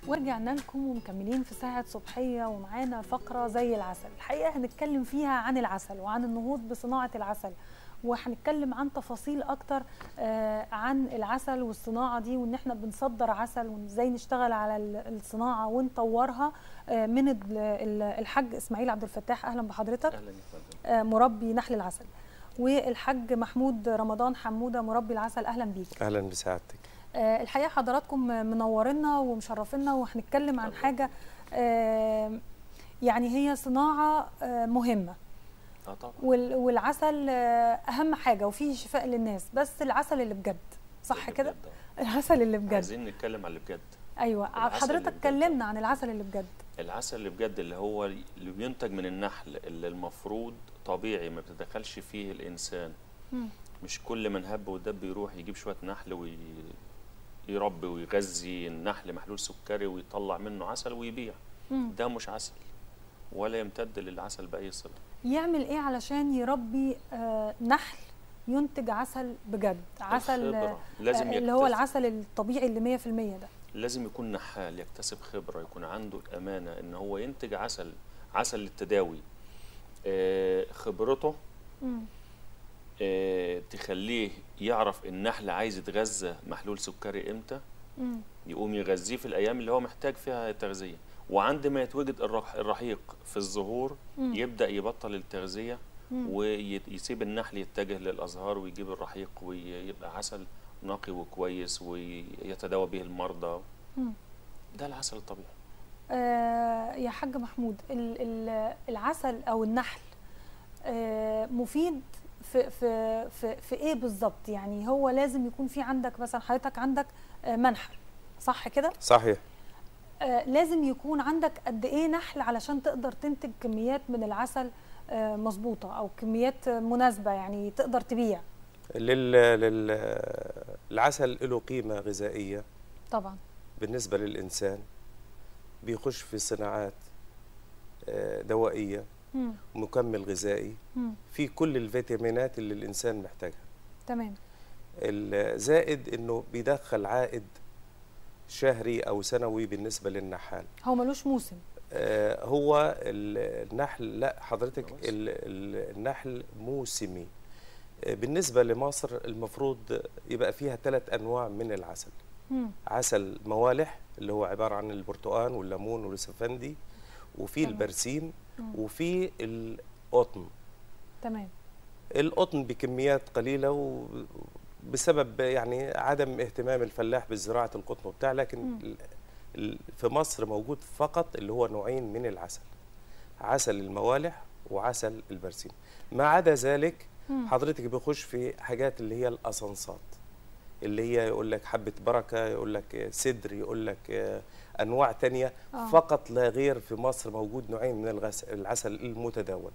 ورجعنا لكم ومكملين في ساعة صبحية ومعانا فقرة زي العسل الحقيقة هنتكلم فيها عن العسل وعن النهوض بصناعة العسل وهنتكلم عن تفاصيل اكتر آه، عن العسل والصناعه دي وان احنا بنصدر عسل وازاي نشتغل على ال- الصناعه ونطورها آه، من ال- ال- الحاج اسماعيل عبد الفتاح اهلا بحضرتك اهلا يا فندم آه، مربي نحل العسل والحاج محمود رمضان حموده مربي العسل اهلا بيك اهلا بسعادتك آه، الحقيقه حضراتكم منورنا ومشرفينا وهنتكلم عن حاجه آه، يعني هي صناعه آه، مهمه اه طبعا وال- والعسل آه، اهم حاجه وفيه شفاء للناس بس العسل اللي بجد صح اللي كده بجد، العسل اللي آه. بجد عايزين نتكلم على اللي بجد ايوه العسل حضرتك اللي بجد. اتكلمنا عن العسل اللي بجد العسل اللي بجد اللي هو اللي بينتج من النحل اللي المفروض طبيعي ما بتدخلش فيه الانسان مم. مش كل من هب ودب يروح يجيب شويه نحل ويربي ويغذي النحل محلول سكري ويطلع منه عسل ويبيع مم. ده مش عسل ولا يمتد للعسل باي صله يعمل ايه علشان يربي آه، نحل ينتج عسل بجد عسل آه، الخبرة. لازم آه، اللي هو يكتسب- العسل الطبيعي اللي 100% ده لازم يكون نحال يكتسب خبرة يكون عنده الأمانة إن هو ينتج عسل عسل للتداوي آه، خبرته مم. آه، تخليه يعرف النحل عايز يتغذى محلول سكري إمتى مم. يقوم يغذيه في الأيام اللي هو محتاج فيها تغذية وعندما يتوجد الرح- الرحيق في الظهور مم. يبدأ يبطل التغذية مم. ويسيب النحل يتجه للأزهار ويجيب الرحيق ويبقى عسل نقي وكويس ويتداوى به المرضى مم. ده العسل الطبيعي آه، يا حاج محمود ال- ال- العسل او النحل آه، مفيد في في في, في ايه بالظبط يعني هو لازم يكون في عندك مثلا حضرتك عندك آه، منحل صح كده صحيح آه، لازم يكون عندك قد ايه نحل علشان تقدر تنتج كميات من العسل آه، مظبوطه او كميات آه، مناسبه يعني تقدر تبيع لل... لل... العسل له قيمة غذائية طبعا بالنسبة للإنسان بيخش في صناعات آه، دوائية مم. مكمل غذائي مم. في كل الفيتامينات اللي الإنسان محتاجها تمام الزائد إنه بيدخل عائد شهري أو سنوي بالنسبة للنحال هو ملوش موسم آه، هو ال- النحل لا حضرتك خلاص. ال- ال- النحل موسمي آه، بالنسبة لمصر المفروض يبقى فيها ثلاث أنواع من العسل مم. عسل موالح اللي هو عبارة عن البرتقال والليمون والسفندي وفي تمام. البرسيم مم. وفي القطن تمام القطن بكميات قليلة وبسبب يعني عدم اهتمام الفلاح بزراعة القطن وبتاع لكن مم. ال- ال- في مصر موجود فقط اللي هو نوعين من العسل عسل الموالح وعسل البرسيم ما عدا ذلك مم. حضرتك بيخش في حاجات اللي هي الأسانسات اللي هي يقول لك حبة بركة يقول لك سدر يقول لك آه، أنواع تانية آه. فقط لا غير في مصر موجود نوعين من الغس- العسل المتداول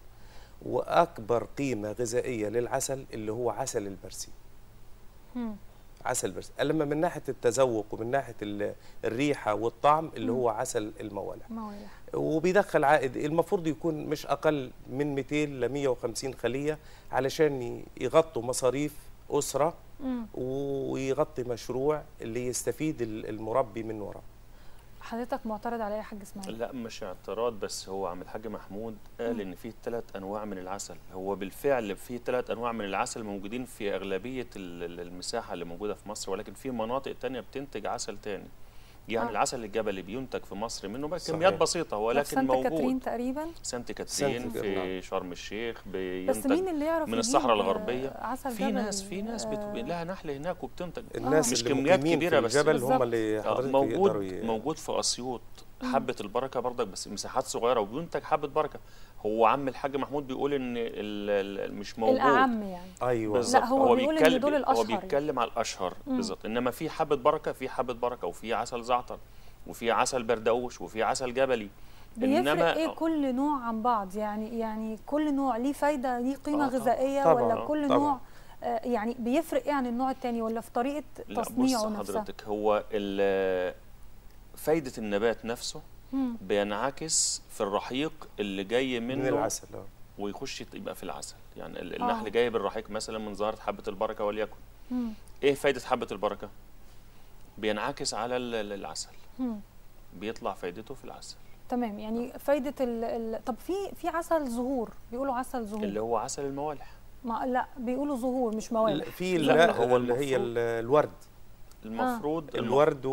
وأكبر قيمة غذائية للعسل اللي هو عسل البرسيم مم. عسل البرسيم أما من ناحية التذوق ومن ناحية ال- الريحة والطعم اللي مم. هو عسل الموالح موالح وبيدخل عائد المفروض يكون مش أقل من 200 ل 150 خلية علشان ي- يغطوا مصاريف أسرة مم. ويغطي مشروع اللي يستفيد ال- المربي من وراه حضرتك معترض على ايه يا حاج اسماعيل لا مش اعتراض بس هو عم الحاج محمود قال مم. ان في ثلاث انواع من العسل هو بالفعل في ثلاث انواع من العسل موجودين في اغلبيه ال- ال- المساحه اللي موجوده في مصر ولكن في مناطق تانية بتنتج عسل تاني يعني آه. آه. العسل الجبلي بينتج في مصر منه بقى صحيح. كميات بسيطه ده في ولكن سانت كاترين موجود تقريبا سانت كاترين سانت في كاترين. شرم الشيخ بس بينتج مين اللي يعرف من يجيب، الصحراء آه، الغربيه عسل في جبل ناس في ناس بت... آه، لها نحل هناك وبتنتج الناس مش اللي كميات مقيمين كبيرة في بس الجبل بالظبط. هم اللي آه، حضرتك موجود يقدروا ي- موجود في اسيوط مم. حبه البركه برضك بس مساحات صغيره وبينتج حبه بركه هو عم الحاج محمود بيقول ان ال- ال- مش موجود الاعم يعني ايوه بالظبط لا، هو بيقول إن بيتكلم دول هو الأشهر يعني. بيتكلم على الاشهر مم. بالظبط انما في حبه بركه في حبه بركه وفي عسل زعتر وفي عسل بردوش وفي عسل جبلي بيفرق ايه كل نوع عن بعض يعني يعني كل نوع ليه فايده ليه قيمه آه، طبعاً. غذائيه طبعاً، ولا آه، كل طبعاً. نوع آه، يعني بيفرق ايه عن النوع التاني ولا في طريقه لا بص تصنيعه نفسها حضرتك هو ال- فايده النبات نفسه مم. بينعكس في الرحيق اللي جاي منه من العسل آه. ويخش يبقى في العسل يعني ال- آه. النحل جايب الرحيق مثلا من زهره حبه البركه وليكن مم. ايه فايده حبه البركه بينعكس على ال- ال- العسل مم. بيطلع فايدته في العسل تمام يعني فايده ال... ال... طب في في عسل زهور بيقولوا عسل زهور اللي هو عسل الموالح ما لا بيقولوا زهور مش موالح في لا، لا هو اللي هي المفروض- ال- الورد المفروض الورد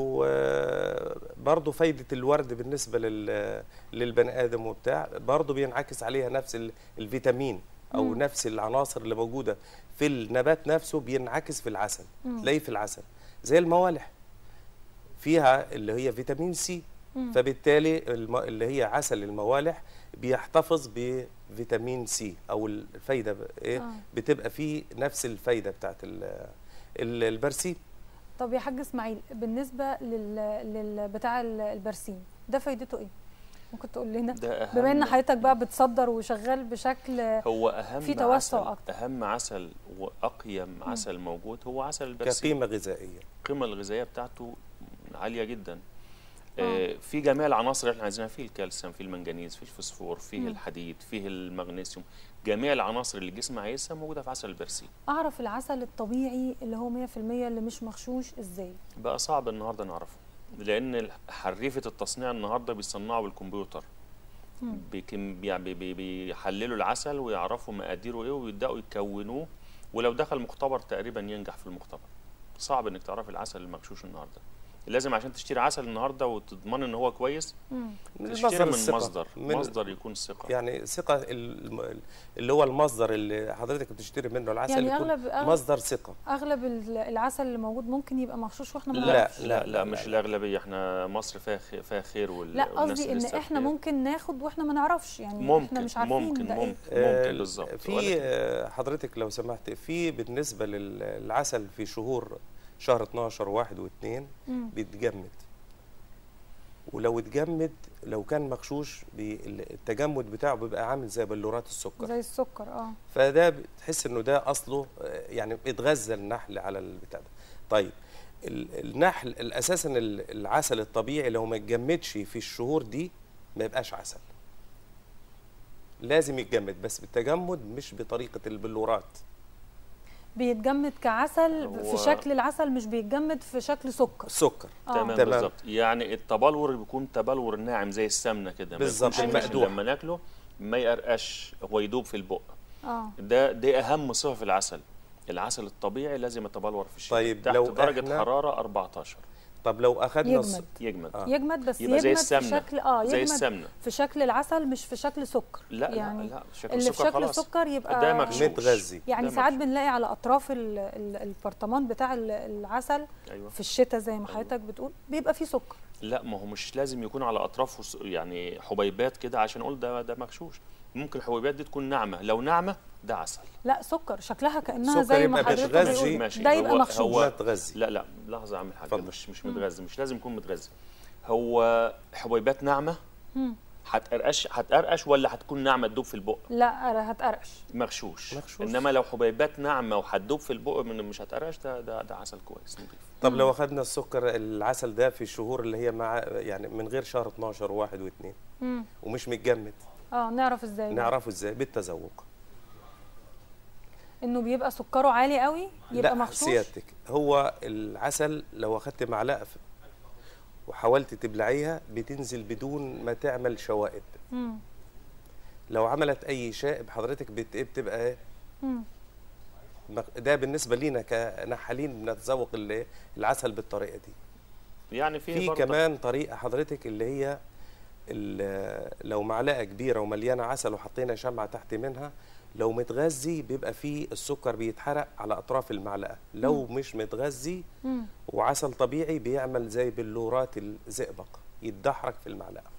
وبرضه فايدة الورد بالنسبة لل- للبني آدم وبتاع برضه بينعكس عليها نفس ال- الفيتامين أو مم. نفس العناصر اللي موجودة في النبات نفسه بينعكس في العسل مم. تلاقيه في العسل زي الموالح فيها اللي هي فيتامين سي مم. فبالتالي الم... اللي هي عسل الموالح بيحتفظ بفيتامين سي او الفايده ب... ايه آه. بتبقى فيه نفس الفايده بتاعت ال... ال- البرسيم طب يا حاج اسماعيل بالنسبه لل, لل... بتاع ال- البرسيم ده فايدته ايه ممكن تقول لنا ده اهم بما ان حضرتك بقى بتصدر وشغال بشكل هو اهم في توسع عسل أكتر. اهم عسل واقيم عسل موجود هو عسل البرسيم كقيمه غذائيه القيمه الغذائيه بتاعته عاليه جدا آه. آه، في جميع العناصر اللي احنا عايزينها فيه الكالسيوم فيه المنجنيز فيه الفوسفور فيه مم. الحديد فيه المغنيسيوم جميع العناصر اللي الجسم عايزها موجوده في عسل البرسيم اعرف العسل الطبيعي اللي هو 100% اللي مش مغشوش ازاي بقى صعب النهارده نعرفه لان حريفه التصنيع النهارده بيصنعوا بالكمبيوتر مم. بيكم يعني بي- بي- بيحللوا العسل ويعرفوا مقاديره ايه ويبداوا يكونوه ولو دخل مختبر تقريبا ينجح في المختبر صعب انك تعرف العسل المغشوش النهارده لازم عشان تشتري عسل النهارده وتضمن ان هو كويس مم. تشتري من الثقة. مصدر من مصدر يكون ثقه يعني ثقه الم- اللي هو المصدر اللي حضرتك بتشتري منه العسل يعني يكون اغلب أغلب, مصدر ثقه أغلب ال- العسل اللي موجود ممكن يبقى مغشوش واحنا ما لا نعرفش لا لا، لا, لا، مش لا. الاغلبيه احنا مصر فيها خير فيها خير وال لا والناس قصدي اللي ان لسه احنا بخير. ممكن ناخد واحنا ما نعرفش يعني احنا ممكن مش عارفين ممكن ده ممكن إيه. ممكن بالظبط في ولكن- آه، حضرتك لو سمحت في بالنسبه للعسل في شهور شهر 12 و1 و2 مم. بيتجمد ولو اتجمد لو كان مغشوش بي- التجمد بتاعه بيبقى عامل زي بلورات السكر زي السكر اه فده بتحس انه ده اصله آه، يعني اتغذى النحل على البتاع ده طيب ال- النحل الاساسا ال- العسل الطبيعي لو ما اتجمدش في الشهور دي ما يبقاش عسل لازم يتجمد بس بالتجمد مش بطريقه البلورات بيتجمد كعسل هو- في شكل العسل مش بيتجمد في شكل سكر السكر آه. تمام تمام. بالظبط يعني التبلور بيكون تبلور ناعم زي السمنه كده ما بالظبط، يكونش مش المقدوح. لما ناكله ما يقرقش هو يدوب في البق اه ده دي اهم صفه في العسل العسل الطبيعي لازم يتبلور في الشتاء طيب تحت لو درجه إحنا- حراره 14 طب لو اخذنا الص- يجمد يجمد آه. يجمد بس يبقى زي يجمد في السمنه شكل اه زي يجمد السمنه في شكل العسل مش في شكل سكر لا يعني لا لا شكل اللي في السكر شكل خلاص سكر يبقى ده مغشوش متغذي يعني ده ساعات مغشوش. بنلاقي على اطراف ال- ال- البرطمان بتاع ال- العسل ايوه في الشتاء زي ما أيوة. حضرتك بتقول بيبقى فيه سكر لا ما هو مش لازم يكون على اطرافه س- يعني حبيبات كده عشان اقول ده ده مغشوش ممكن الحبيبات دي تكون ناعمه لو ناعمه ده عسل لا سكر شكلها كانها سكر زي ما يبقى حضرتك بتغذي. بتقول ماشي، ده يبقى هو- مغشوش هو- متغذي لا لا لحظه اعمل حاجه اتفضل. مش مش متغذي مش لازم يكون متغذي هو حبيبات ناعمه مم. هتقرقش هتقرقش ولا هتكون ناعمه تدوب في البق لا هتقرقش مغشوش مغشوش. انما لو حبيبات ناعمه وهتدوب في البق من مش هتقرقش ده ده, ده عسل كويس نضيف طب لو اخذنا السكر العسل ده في الشهور اللي هي مع يعني من غير شهر 12 و1 و2 مم. ومش متجمد اه نعرف ازاي بقى؟ نعرفه ازاي بالتذوق انه بيبقى سكره عالي قوي يبقى لا مغشوش سيادتك هو العسل لو اخدت معلقه في- وحاولت تبلعيها بتنزل بدون ما تعمل شوائب مم. لو عملت اي شائب حضرتك بت- بتبقى إيه؟ مم. مغ- ده بالنسبه لينا كنحالين بنتذوق ال- العسل بالطريقه دي يعني في في برضه- كمان طريقه حضرتك اللي هي ال- لو معلقه كبيره ومليانه عسل وحطينا شمعه تحت منها لو متغذي بيبقى فيه السكر بيتحرق على اطراف المعلقه لو مش متغذي مم. وعسل طبيعي بيعمل زي بلورات الزئبق يتدحرج في المعلقه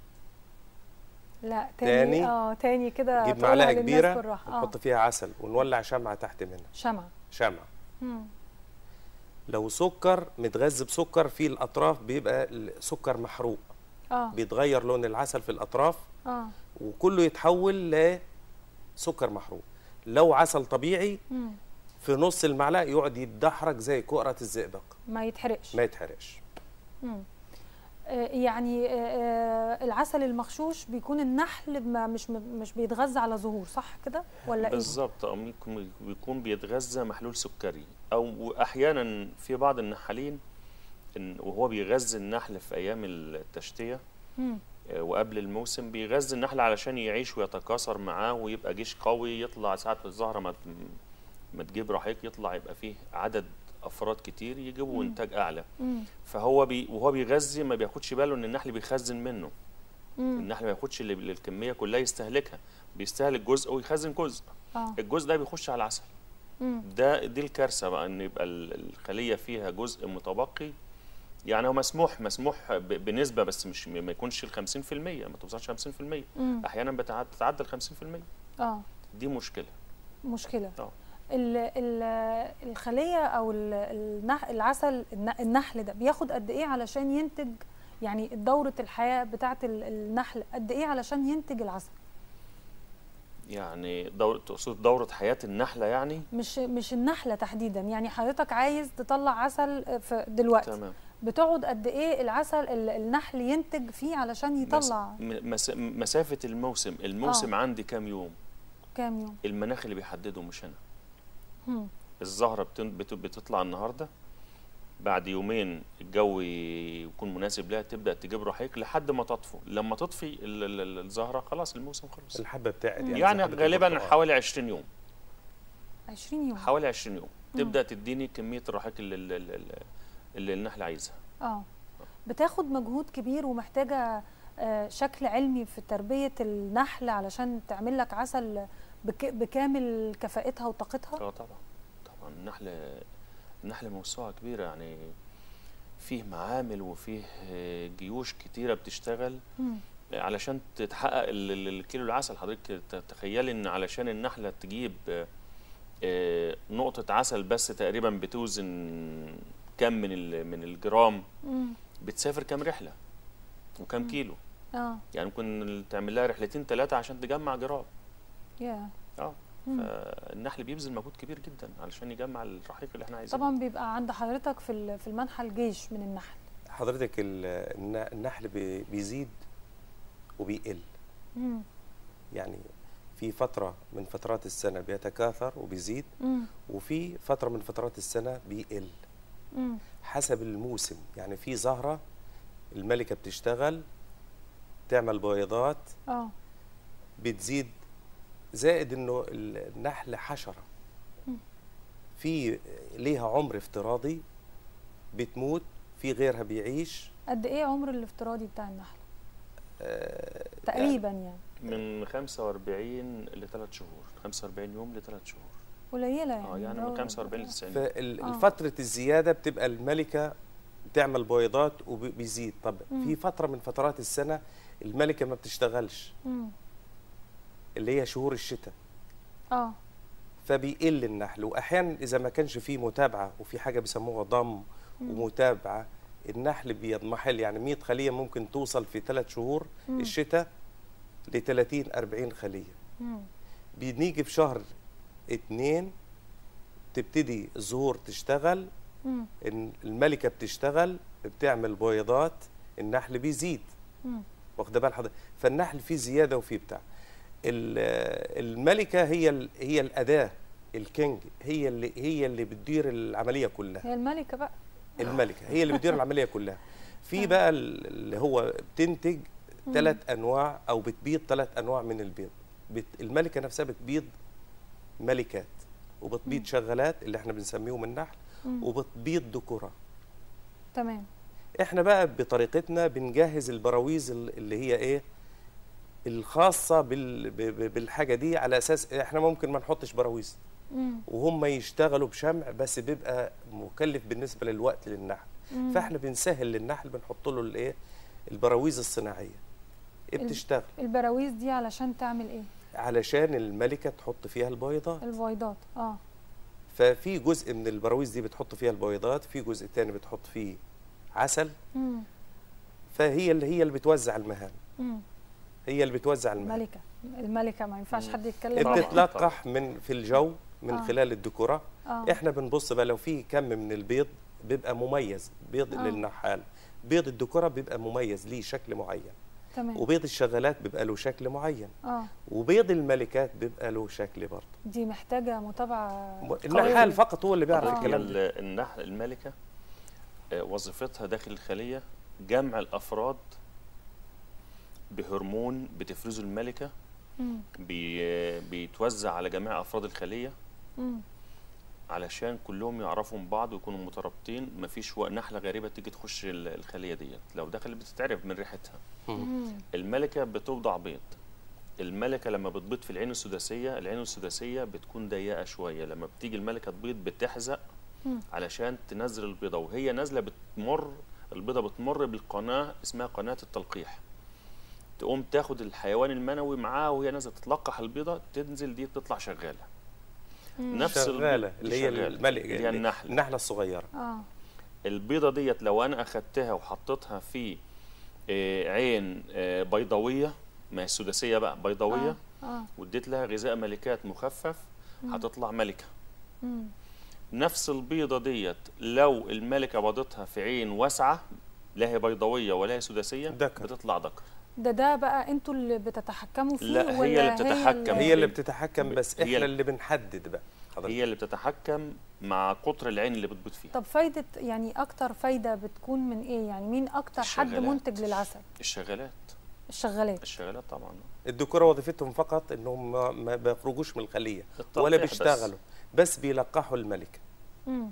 لا تاني. تاني اه تاني كده نجيب تقولها معلقه للناس كبيره بالراحة. اه ونحط فيها عسل ونولع شمعه تحت منها شمعة شمعه مم. لو سكر متغذي بسكر في الاطراف بيبقى السكر محروق اه بيتغير لون العسل في الاطراف اه وكله يتحول لسكر محروق لو عسل طبيعي مم. في نص المعلقه يقعد يتدحرج زي كؤره الزئبق ما يتحرقش ما يتحرقش مم. آه، يعني آه، آه، العسل المغشوش بيكون النحل ما مش مش بيتغذى على زهور صح كده ولا ايه بالظبط أو ممكن بيكون بيتغذى محلول سكري او احيانا في بعض النحالين إن وهو بيغذي النحل في ايام التشتيه مم. آه، وقبل الموسم بيغذي النحل علشان يعيش ويتكاثر معاه ويبقى جيش قوي يطلع ساعة الزهرة ما ما تجيب رحيق يطلع يبقى فيه عدد افراد كتير يجيبوا انتاج اعلى مم. فهو بي وهو بيغذي ما بياخدش باله ان النحل بيخزن منه مم. النحل ما ياخدش اللي- اللي الكميه كلها يستهلكها بيستهلك جزء ويخزن جزء اه الجزء ده بيخش على العسل مم. ده دي الكارثه بقى ان يبقى ال- الخليه فيها جزء متبقي يعني هو مسموح مسموح ب- بنسبه بس مش ما يكونش ال 50% ما توصلش 50% مم. احيانا بتعد- تتعدى ال 50% اه دي مشكله مشكله اه ال ال الخليه او ال- النح العسل الن- النحل ده بياخد قد ايه علشان ينتج يعني دوره الحياه بتاعه ال- النحل قد ايه علشان ينتج العسل يعني دورة تقصد دورة حياة النحلة يعني مش مش النحله تحديدا يعني حضرتك عايز تطلع عسل في دلوقتي تمام بتقعد قد ايه العسل ال- النحل ينتج فيه علشان مس... يطلع م- مس... مسافة الموسم الموسم آه. عندي كام يوم كام يوم المناخ اللي بيحدده مش أنا مم. الزهرة بتن... بت... بتطلع النهاردة بعد يومين الجو يكون مناسب لها تبدأ تجيب رحيق لحد ما تطفو لما تطفي ال... ال... ال- الزهرة خلاص الموسم خلص الحبه بتاعت يعني يعني زي حبة غالبا البرتقال. حوالي 20 يوم 20 يوم حوالي 20 يوم مم. تبدأ تديني كمية الرحيق اللي, اللي, اللي, اللي النحل عايزها اه بتاخد مجهود كبير ومحتاجه آه، شكل علمي في تربيه النحل علشان تعمل لك عسل بك بكامل كفاءتها وطاقتها اه طبعا طبعا النحل النحل موسوعة كبيرة يعني فيه معامل وفيه آه، جيوش كتيرة بتشتغل مم. علشان تتحقق ال- ال- الكيلو العسل حضرتك ت- تخيلي ان علشان النحلة تجيب آه، آه، نقطة عسل بس تقريبا بتوزن كم من ال- من الجرام مم. بتسافر كام رحلة وكم مم. كيلو اه يعني ممكن تعمل لها رحلتين ثلاثة عشان تجمع جرام يا اه مم. فالنحل بيبذل مجهود كبير جدا علشان يجمع الرحيق اللي احنا عايزينه طبعا بيبقى عند حضرتك في ال- في المنحى الجيش من النحل حضرتك ال- الن- النحل بي- بيزيد وبيقل مم. يعني في فترة من فترات السنة بيتكاثر وبيزيد مم. وفي فترة من فترات السنة بيقل مم. حسب الموسم يعني في زهرة الملكة بتشتغل تعمل بيضات اه بتزيد زائد انه النحل حشرة مم. في ليها عمر افتراضي بتموت في غيرها بيعيش قد ايه عمر الافتراضي بتاع النحل آه، تقريبا يعني من 45 لثلاث شهور 45 يوم لثلاث شهور قليله يعني اه يعني لو- من 45 ل 90 يوم آه. ففترة الزيادة بتبقى الملكة تعمل بيضات وبيزيد طب مم. في فترة من فترات السنة الملكة ما بتشتغلش مم. اللي هي شهور الشتاء اه فبيقل النحل واحيانا اذا ما كانش فيه متابعه وفي حاجه بيسموها ضم مم. ومتابعه النحل بيضمحل يعني 100 خليه ممكن توصل في ثلاث شهور مم. الشتاء ل 30 40 خليه مم. بنيجي في شهر اتنين تبتدي الزهور تشتغل مم. إن الملكه بتشتغل بتعمل بيضات النحل بيزيد مم. واخده بال حضرتك فالنحل فيه زياده وفيه بتاع ال- الملكه هي ال- هي الاداه الكينج هي اللي هي اللي بتدير العمليه كلها هي الملكه بقى الملكه هي اللي بتدير العمليه كلها في بقى ال- اللي هو بتنتج مم. ثلاث انواع او بتبيض ثلاث انواع من البيض بت الملكه نفسها بتبيض ملكات وبتبيض مم. شغالات اللي احنا بنسميهم النحل مم. وبتبيض ذكوره تمام احنا بقى بطريقتنا بنجهز البراويز ال- اللي هي ايه الخاصه بال... ب- ب- بالحاجه دي على اساس احنا ممكن ما نحطش براويز مم. وهم يشتغلوا بشمع بس بيبقى مكلف بالنسبه للوقت للنحل مم. فاحنا بنسهل للنحل بنحط له الايه البراويز الصناعيه إيه ال- بتشتغل البراويز دي علشان تعمل ايه علشان الملكه تحط فيها البيضات البيضات اه ففي جزء من البراويز دي بتحط فيها البيضات في جزء تاني بتحط فيه عسل مم. فهي اللي هي اللي بتوزع المهام مم. هي اللي بتوزع المهام الملكه الملكه ما ينفعش مم. حد يتكلم طبعاً. بتتلقح من في الجو من آه. خلال الديكورة اه احنا بنبص بقى لو في كم من البيض بيبقى مميز بيض آه. للنحال بيض الديكورة بيبقى مميز ليه شكل معين تمام وبيض الشغالات بيبقى له شكل معين اه وبيض الملكات بيبقى له شكل برضه دي محتاجه متابعه النحال قوية. فقط هو اللي بيعرف آه. هي الكلام ده ال- النحل الملكة آه، وظيفتها داخل الخليه جمع الافراد بهرمون بتفرزه الملكه مم. بي بيتوزع على جميع افراد الخليه مم. علشان كلهم يعرفوا من بعض ويكونوا مترابطين مفيش و- نحله غريبه تيجي تخش ال- الخليه ديت لو دخلت بتتعرف من ريحتها مم. الملكه بتوضع بيض الملكه لما بتبيض في العين السداسيه العين السداسيه بتكون ضيقه شويه لما بتيجي الملكه تبيض بتحزق مم. علشان تنزل البيضه وهي نازله بتمر البيضه بتمر بالقناه اسمها قناه التلقيح تقوم تاخد الحيوان المنوي معاها وهي نازله تتلقح البيضه تنزل دي تطلع شغاله مم. نفس البيض- شغاله دي اللي هي شغالة، الملك اللي هي النحل النحله الصغيره اه البيضه ديت لو انا اخدتها وحطيتها في آه، عين آه، بيضاويه ما هي السداسيه بقى بيضاويه اه اه واديت لها غذاء ملكات مخفف هتطلع ملكه مم. نفس البيضه ديت لو الملكه بيضتها في عين واسعه لا هي بيضاويه ولا هي سداسيه دكر. بتطلع ذكر ده ده بقى انتوا اللي بتتحكموا فيه لا، هي ولا اللي بتتحكم. هي اللي بتتحكم بس هي احنا اللي- اللي بنحدد بقى حضرتك هي اللي بتتحكم مع قطر العين اللي بتبيض فيها طب فايدة يعني أكتر فايدة بتكون من إيه؟ يعني مين أكتر حد الشغالات. منتج للعسل؟ الشغالات الشغالات الشغالات طبعا الدكوره وظيفتهم فقط انهم ما- ما بيخرجوش من الخليه التلقيح ولا بس. بيشتغلوا بس بيلقحوا الملكه مم.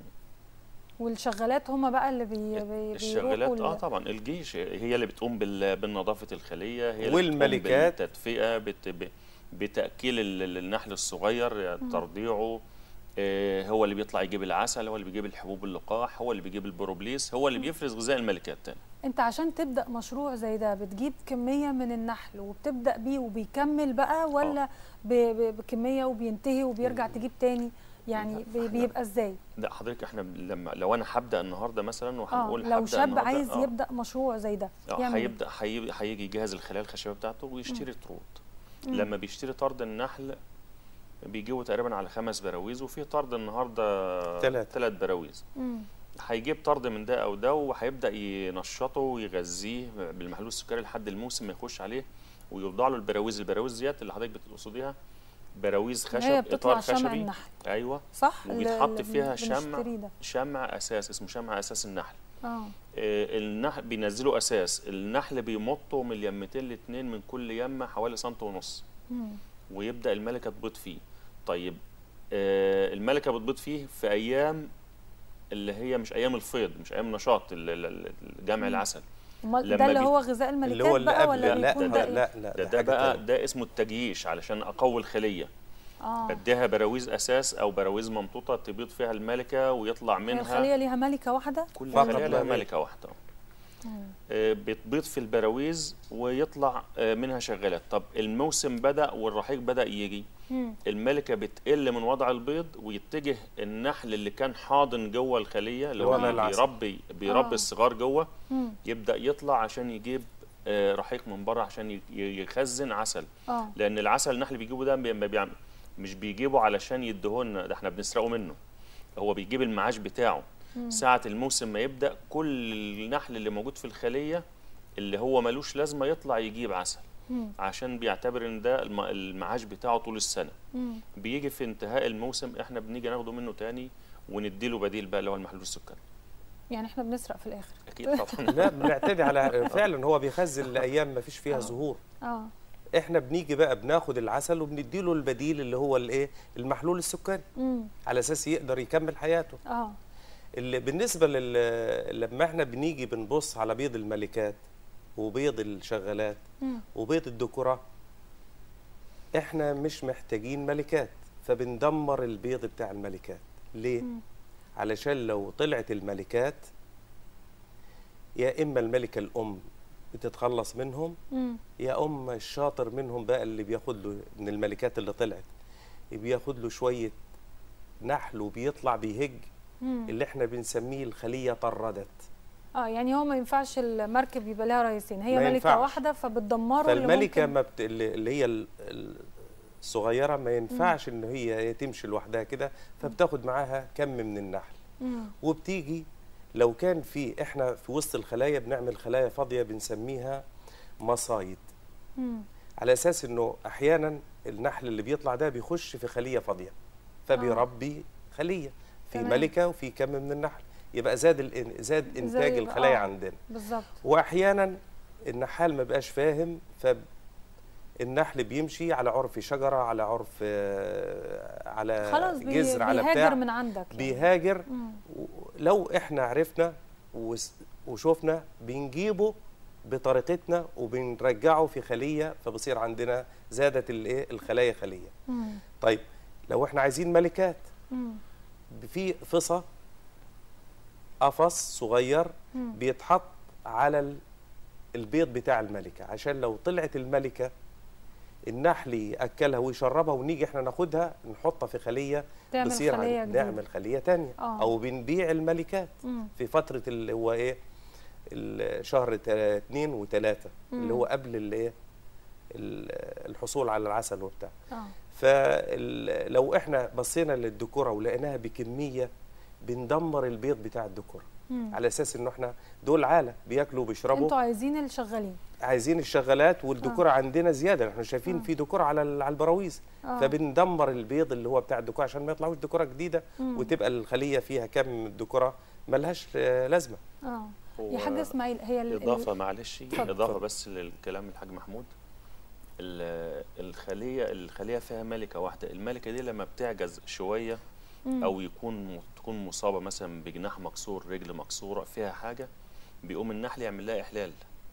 والشغالات هم بقى اللي بي بي الشغالات بيروحوا اه ال- طبعا الجيش هي اللي بتقوم بال- بالنظافه الخليه هي اللي والملكات. بتقوم بالتدفئه بت ب- بتاكيل ال- ال- النحل الصغير يعني ترضيعه آه، هو اللي بيطلع يجيب العسل هو اللي بيجيب الحبوب اللقاح هو اللي بيجيب البروبليس هو اللي بيفرز غذاء الملكات تاني أنت عشان تبدأ مشروع زي ده بتجيب كمية من النحل وبتبدأ بيه وبيكمل بقى ولا ب- ب- بكمية وبينتهي وبيرجع تجيب تاني؟ يعني بي- بيبقى ازاي؟ لا حضرتك احنا لما لو انا هبدا النهارده مثلا اه وهنقول لو هبدأ شاب النهاردة، عايز آه. يبدأ مشروع زي ده اه يعمل إيه؟ هيبدا هي- هيجي يجهز الخلايا الخشبيه بتاعته ويشتري طرود لما بيشتري طرد النحل بيجيبوا تقريبا على خمس براويز وفي طرد النهارده تلاتة. ثلاث براويز مم. هيجيب طرد من ده او ده وهيبدا ينشطه ويغذيه بالمحلول السكري لحد الموسم ما يخش عليه ويوضع له البراويز البراويز ديت اللي حضرتك بتقصديها براويز خشب هي بتطلع اطار شمع خشبي النحل ايوه صح؟ اللي- وبيتحط اللي فيها بن- شمع بنشتريه ده شمع اساس اسمه شمع اساس النحل اه آه، النحل بينزلوا اساس النحل بيمطوا من اليمتين لاتنين من كل يمه حوالي سنت ونص مم. ويبدا الملكه تبيض فيه طيب آه، الملكه بتبيض فيه في ايام اللي هي مش ايام الفيض مش ايام نشاط ال- ال- ال- جمع العسل امال لما ده اللي بي- هو غذاء الملكات اللي هو اللي بقى قبل ولا لا بيكون لا ده لا إيه؟ لا ده, ده حاجة بقى تانية. ده اسمه التجييش علشان اقوي الخليه اه بديها براويز اساس او براويز ممطوطه تبيض فيها الملكه ويطلع هي منها الخليه ليها ملكه واحده كل فقط خليه لا لها غير. ملكه واحده مم. آه، بتبيض في البراويز ويطلع آه، منها شغالات طب الموسم بدا والرحيق بدا يجي مم. الملكه بتقل من وضع البيض ويتجه النحل اللي كان حاضن جوه الخليه اللي هو لوضع العسل. بيربي بيربي آه. الصغار جوه مم. يبدا يطلع عشان يجيب آه، رحيق من بره عشان ي- ي- يخزن عسل اه لان العسل النحل بيجيبه ده بي- ما بيعمل مش بيجيبه علشان يديهولنا ده احنا بنسرقه منه هو بيجيب المعاش بتاعه ساعة الموسم ما يبدأ كل النحل اللي موجود في الخلية اللي هو ملوش لازمة يطلع يجيب عسل مم. عشان بيعتبر ان ده الم- المعاش بتاعه طول السنة مم. بيجي في انتهاء الموسم احنا بنيجي ناخده منه تاني ونديله بديل بقى اللي هو المحلول السكري يعني احنا بنسرق في الاخر اكيد طبعا لا بنعتدي على فعلا هو بيخزن لايام ما فيش فيها ظهور اه احنا بنيجي بقى بناخد العسل وبنديله البديل اللي هو الايه المحلول السكري مم. على اساس يقدر يكمل حياته اه اللي بالنسبه لل لما احنا بنيجي بنبص على بيض الملكات وبيض الشغالات مم. وبيض الذكورة احنا مش محتاجين ملكات فبندمر البيض بتاع الملكات ليه مم. علشان لو طلعت الملكات يا اما الملكه الام بتتخلص منهم مم. يا اما الشاطر منهم بقى اللي بياخد له من الملكات اللي طلعت بياخد له شويه نحل وبيطلع بيهج مم. اللي احنا بنسميه الخليه طردت اه يعني هو ما ينفعش المركب يبقى لها رئيسين هي ما ملكه ينفعش. واحده فبتدمره اللي فالملكه ممكن- ما بت... اللي اللي هي ال- ال- الصغيره ما ينفعش ان هي تمشي لوحدها كده فبتاخد معاها كم من النحل مم. وبتيجي لو كان في احنا في وسط الخلايا بنعمل خلايا فاضيه بنسميها مصايد مم. على اساس انه احيانا النحل اللي بيطلع ده بيخش في خليه فاضيه فبيربي خليه في تمام. ملكه وفي كم من النحل يبقى زاد الإن- زاد انتاج زي- الخلايا آه. عندنا بالظبط واحيانا النحال ما بقاش فاهم فالنحل بيمشي على عرف شجره على عرف آه، على خلاص بي- جذر على بيهاجر بتاع من عندك يعني. بيهاجر مم. و- لو احنا عرفنا وس- وشوفنا بنجيبه بطريقتنا وبنرجعه في خليه فبصير عندنا زادت الايه الخلايا خليه مم. طيب لو احنا عايزين ملكات مم. في فصة قفص صغير مم. بيتحط على ال- البيض بتاع الملكة عشان لو طلعت الملكة النحل يأكلها ويشربها ونيجي احنا ناخدها نحطها في خلية تعمل بصير خلية عن- جديدة. نعمل خلية تانية آه. أو بنبيع الملكات مم. في فترة اللي هو ايه الشهر تا- اتنين وتلاتة اللي مم. هو قبل الايه ال- الحصول على العسل وبتاع اه فلو احنا بصينا للذكوره ولقيناها بكميه بندمر البيض بتاع الذكوره مم. على اساس انه احنا دول عاله بياكلوا وبيشربوا انتوا عايزين الشغالين عايزين الشغالات والذكوره عندنا زياده احنا شايفين آه. في ذكور على ال- على البراويز آه. فبندمر البيض اللي هو بتاع الذكوره عشان ما يطلعوش ذكوره جديده مم. وتبقى الخليه فيها كم ذكوره ملهاش آه، لازمه اه هو يا حاج اسماعيل هي ال- ال- اضافه معلش اتفضل. اضافه بس للكلام الحاج محمود ال- الخليه الخليه فيها ملكه واحده الملكه دي لما بتعجز شويه مم. او يكون تكون مصابه مثلا بجناح مكسور رجل مكسوره فيها حاجه بيقوم النحل يعمل لها احلال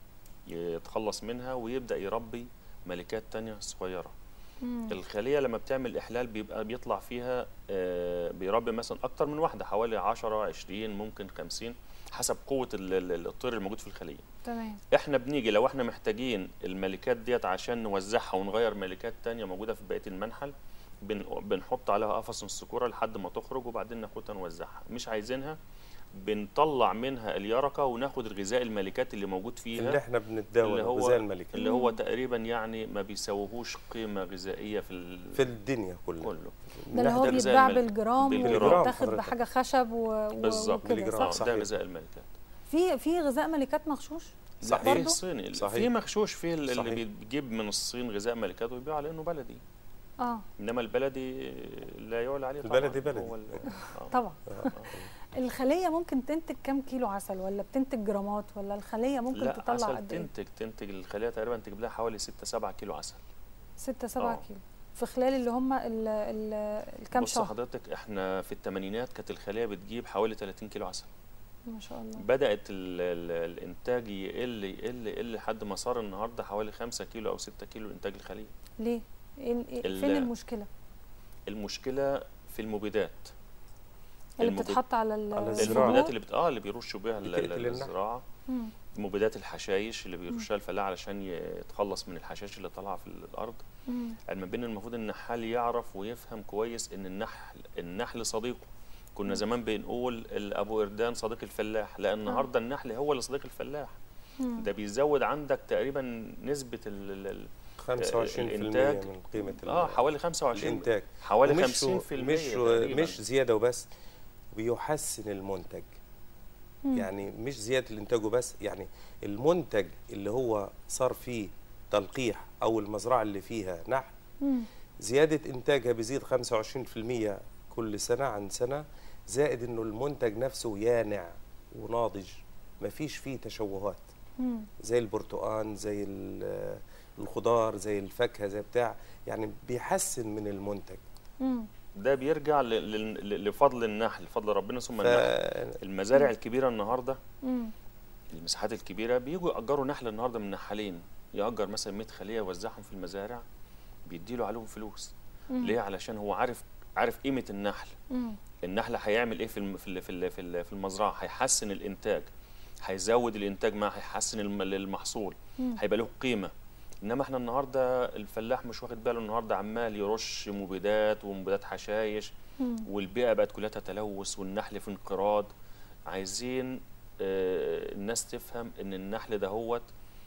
يتخلص منها ويبدا يربي ملكات تانية صغيره مم. الخليه لما بتعمل احلال بيبقى بيطلع فيها آه، بيربي مثلا اكتر من واحده حوالي 10 20 ممكن 50 حسب قوه ال- ال- الطير الموجود في الخليه تمام احنا بنيجي لو احنا محتاجين الملكات ديت عشان نوزعها ونغير ملكات تانية موجوده في بقيه المنحل بن بنحط عليها قفص السكوره لحد ما تخرج وبعدين ناخدها نوزعها مش عايزينها بنطلع منها اليرقه وناخد الغذاء الملكات اللي موجود فيها اللي احنا بنتداول اللي هو غذاء الملكه اللي هو تقريبا يعني ما بيساويهوش قيمه غذائيه في ال- في الدنيا كلها كله ده اللي هو ده غذاء بيتباع الملك. بالجرام بالجرام وبيتاخد حضرتك. بحاجه خشب و... و- بالظبط وكده بالجرام. صح؟ آه، صحيح. ده غذاء الملكات في في غذاء ملكات مغشوش صحيح. في برضو؟ الصيني صحيح. في مغشوش فيه اللي صحيح. بيجيب من الصين غذاء ملكات ويبيع على انه بلدي اه انما البلدي لا يعلى عليه طبعا البلدي بلدي. هو ال- آه. طبعا آه. الخليه ممكن تنتج كام كيلو عسل ولا بتنتج جرامات ولا الخليه ممكن لا تطلع عسل قد ايه تنتج تنتج الخليه تقريبا تجيب لها حوالي 6 7 كيلو عسل 6 7 آه. كيلو في خلال اللي هم ال ال الكام بص شهر حضرتك احنا في الثمانينات كانت الخليه بتجيب حوالي 30 كيلو عسل ما شاء الله بدات ال ال الانتاج يقل يقل يقل لحد ما صار النهارده حوالي 5 كيلو او 6 كيلو انتاج الخليه ليه إيه ال- إيه- ال- فين المشكله المشكله في المبيدات اللي المبيد- بتتحط على ال- على الزهور؟ الزراعة. المبيدات اللي بت... اه اللي بيرشوا بيها ال- بتقتل ال- النحل. الزراعه مم. مبيدات الحشايش اللي بيرشها الفلاح علشان يتخلص من الحشائش اللي طالعه في الارض مم. علما بين المفروض النحال يعرف ويفهم كويس ان النحل النحل صديقه كنا زمان بنقول ال- ابو قردان صديق الفلاح لا النهارده النحل هو اللي صديق الفلاح مم. ده بيزود عندك تقريبا نسبه ال ال ال 25% الإنتاج. من قيمه ال- اه حوالي 25 الانتاج حوالي ومش 50% مش تقريباً. مش زياده وبس بيحسن المنتج مم. يعني مش زياده الانتاج وبس يعني المنتج اللي هو صار فيه تلقيح او المزرعه اللي فيها نحل مم. زياده انتاجها بيزيد 25% كل سنه عن سنه زائد انه المنتج نفسه يانع وناضج مفيش فيه تشوهات مم. زي البرتقال زي ال- الخضار زي الفاكهه زي بتاع يعني بيحسن من المنتج مم. ده بيرجع ل- ل- لفضل النحل فضل ربنا ثم النحل ف... المزارع الكبيره النهارده مم. المساحات الكبيره بيجوا ياجروا نحل النهارده من نحالين ياجر مثلا 100 خليه يوزعهم في المزارع بيديله عليهم فلوس مم. ليه علشان هو عارف عارف قيمه النحل مم. النحل هيعمل ايه في الم- في ال- في ال- في ال- في المزرعه هيحسن الانتاج هيزود الانتاج معاه هيحسن الم- المحصول مم. هيبقى له قيمه انما احنا النهارده الفلاح مش واخد باله النهارده عمال يرش مبيدات ومبيدات حشايش مم. والبيئه بقت كلها تلوث والنحل في انقراض عايزين آه، الناس تفهم ان النحل دهوت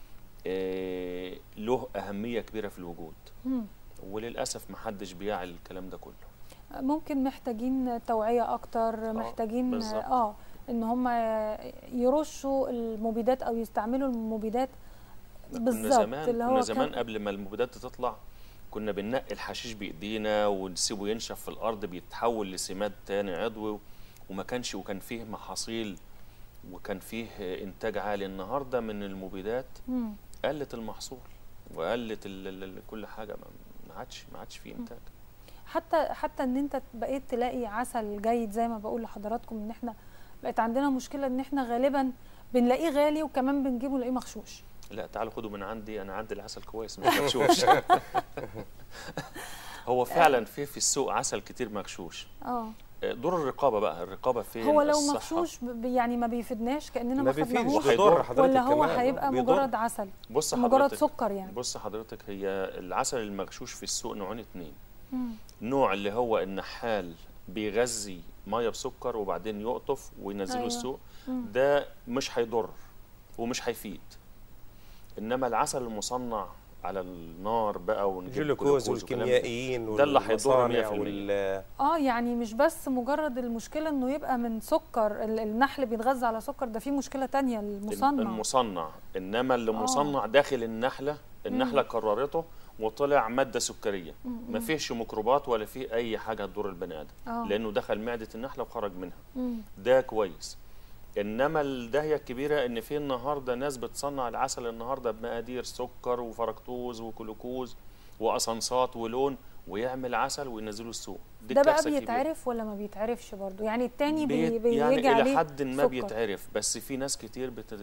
آه، له اهميه كبيره في الوجود مم. وللاسف محدش بيعي الكلام ده كله ممكن محتاجين توعية أكتر محتاجين بالظبط. اه إن هم يرشوا المبيدات أو يستعملوا المبيدات كنا بالظبط زمان اللي كنا هو زمان كان قبل ما المبيدات تطلع كنا بننقي الحشيش بايدينا ونسيبه ينشف في الارض بيتحول لسماد تاني عضوي وما كانش وكان فيه محاصيل وكان فيه انتاج عالي النهارده من المبيدات مم. قلت المحصول وقلت ال- ال- ال- كل حاجه ما ما عادش ما عادش فيه انتاج حتى حتى ان انت بقيت تلاقي عسل جيد زي ما بقول لحضراتكم ان احنا بقت عندنا مشكله ان احنا غالبا بنلاقيه غالي وكمان بنجيبه نلاقيه مغشوش لا تعالوا خدوا من عندي انا عندي العسل كويس مش مغشوش هو فعلا في في السوق عسل كتير مغشوش اه دور الرقابه بقى الرقابه فين هو لو الصحة. مغشوش ب- يعني ما بيفيدناش كاننا ما ما بيفيدش خدناهوش وهيضر بيضر حضرتك ولا هو كمان. هيبقى بيضر. مجرد عسل بص مجرد حضرتك سكر يعني بص حضرتك هي العسل المغشوش في السوق نوعين اتنين مم. نوع اللي هو النحال بيغذي ميه بسكر وبعدين يقطف وينزله أيوة. السوق مم. ده مش هيضر ومش هيفيد انما العسل المصنع على النار بقى ونجيب الجلوكوز والكلام ده. والكيميائيين ده اللي هيضر والمصانع 100%. وال- اه يعني مش بس مجرد المشكله انه يبقى من سكر ال- النحل بيتغذى على سكر ده في مشكله تانية المصنع المصنع انما اللي آه. مصنع داخل النحله النحله قررته وطلع ماده سكريه مم. ما فيهش ميكروبات ولا فيه اي حاجه تضر البني ادم اه لانه دخل معده النحله وخرج منها مم. ده كويس انما الداهيه الكبيره ان في النهارده ناس بتصنع العسل النهارده بمقادير سكر وفركتوز وجلوكوز واسانسات ولون ويعمل عسل وينزله السوق دي ده بقى كارثة كبيرة. بيتعرف ولا ما بيتعرفش برضو يعني التاني بي بيت- بيجي يعني عليه الى حد ما سكر. بيتعرف بس في ناس كتير بت...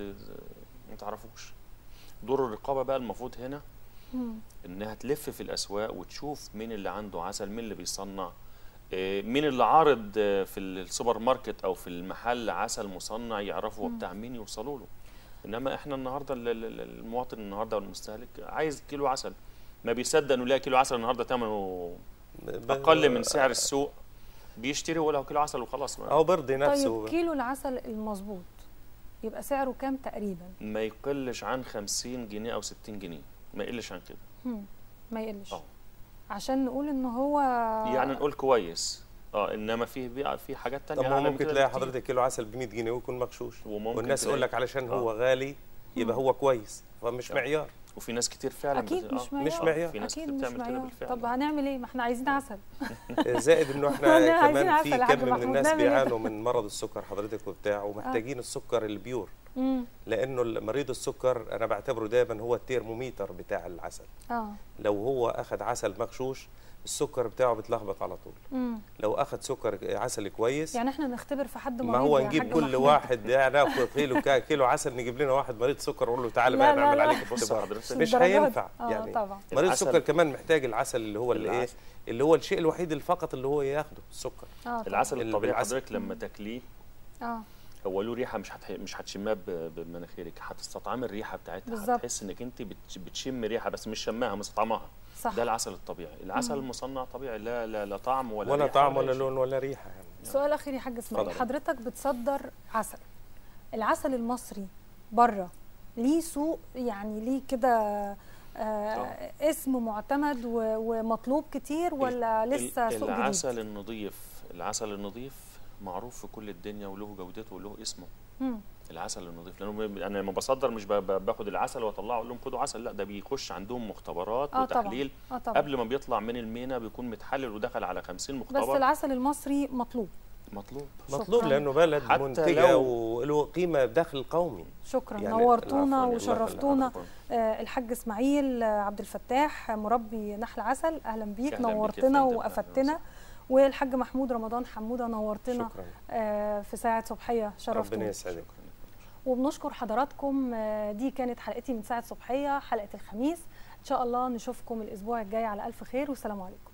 ما تعرفوش دور الرقابه بقى المفروض هنا مم. انها تلف في الاسواق وتشوف مين اللي عنده عسل مين اللي بيصنع آه، مين اللي عارض آه، في السوبر ماركت او في المحل عسل مصنع يعرفوا هو بتاع مين يوصلوا له انما احنا النهارده ال- ال- ال- المواطن النهارده والمستهلك عايز كيلو عسل ما بيصدق انه يلاقي كيلو عسل النهارده ثمنه ب- اقل من سعر السوق بيشتري ولا كيلو عسل وخلاص ما, او برضي نفسه طيب كيلو العسل المظبوط يبقى سعره كام تقريبا ما يقلش عن 50 جنيه او 60 جنيه ما يقلش عن كده مم. ما يقلش اه عشان نقول ان هو يعني نقول كويس اه انما في بقى في حاجات تانية طب ما هو أعلى من ممكن كده تلاقي بكتير. حضرتك كيلو عسل ب 100 جنيه ويكون مغشوش وممكن والناس تلاقي- يقول لك علشان هو آه. غالي يبقى هو كويس فمش آه. معيار وفي ناس كتير فعلا اكيد بت- مش آه. معيار مش معيار. في ناس اكيد كتير مش بتعمل كده معيار بالفعل طب هنعمل ايه ما احنا عايزين عسل زائد انه احنا عايزين كمان عسل في يا حاج كم من محمود، الناس نعمل إيه؟ بيعانوا من مرض السكر حضرتك وبتاع ومحتاجين السكر البيور مم. لانه مريض السكر انا بعتبره دايما هو الترموميتر بتاع العسل اه لو هو اخذ عسل مغشوش السكر بتاعه بيتلخبط على طول مم. لو اخذ سكر عسل كويس يعني احنا نختبر في حد مريض ما هو يا نجيب حاج كل محمود. واحد يعني ناخد كيلو كا- كيلو عسل نجيب لنا واحد مريض سكر ونقول له تعالى لا بقى لا نعمل لا. عليك بص اختبار حضرتك مش للدرجة دي. هينفع اه يعني طبعا مريض العسل- السكر كمان محتاج العسل اللي هو الايه العسل. اللي هو الشيء الوحيد اللي فقط اللي هو ياخده السكر اه طبعاً. العسل اللي الطبيعي بالعسل. حضرتك لما تاكليه اه هو له ريحه مش هتح... مش هتشمها ب... بمناخيرك هتستطعمي الريحه بتاعتها بالظبط. هتحس انك انت بت... بتشم ريحه بس مش شماها مستطعمها صح ده العسل الطبيعي العسل المصنع طبيعي لا لا لا طعم ولا ولا ريحة طعم ولا شيء. لون ولا ريحه يعني سؤال اخير يا حاج اسماعيل اتفضل. حضرتك بتصدر عسل العسل المصري بره ليه سوق يعني ليه كده آه اسم معتمد و- ومطلوب كتير ولا ال- لسه ال- سوق العسل جديد؟ النظيف العسل النظيف معروف في كل الدنيا وله جودته وله اسمه مم. العسل النظيف لانه ب- انا لما بصدر مش ب- ب- باخد العسل واطلعه اقول لهم خدوا عسل لا ده بيخش عندهم مختبرات اه طبعا وتحليل اه طبعا قبل ما بيطلع من المينا بيكون متحلل ودخل على 50 بس مختبر العسل المصري مطلوب مطلوب مطلوب شكراً. لانه بلد حتى منتجه لو- وله قيمه داخل قومي شكرا يعني نورتونا العفو، وشرفتونا عفواً. آه الحاج اسماعيل آه، عبد الفتاح مربي نحل عسل اهلا بيك أهلاً بيك يا نورتنا فندم. وافدتنا والحاج محمود رمضان حموده نورتنا شكرا آه في ساعه صبحيه شرفتونا ربنا يسعدك شكراً. وبنشكر حضراتكم آه، دي كانت حلقتي من ساعة صبحية حلقة الخميس إن شاء الله نشوفكم الأسبوع الجاي على ألف خير والسلام عليكم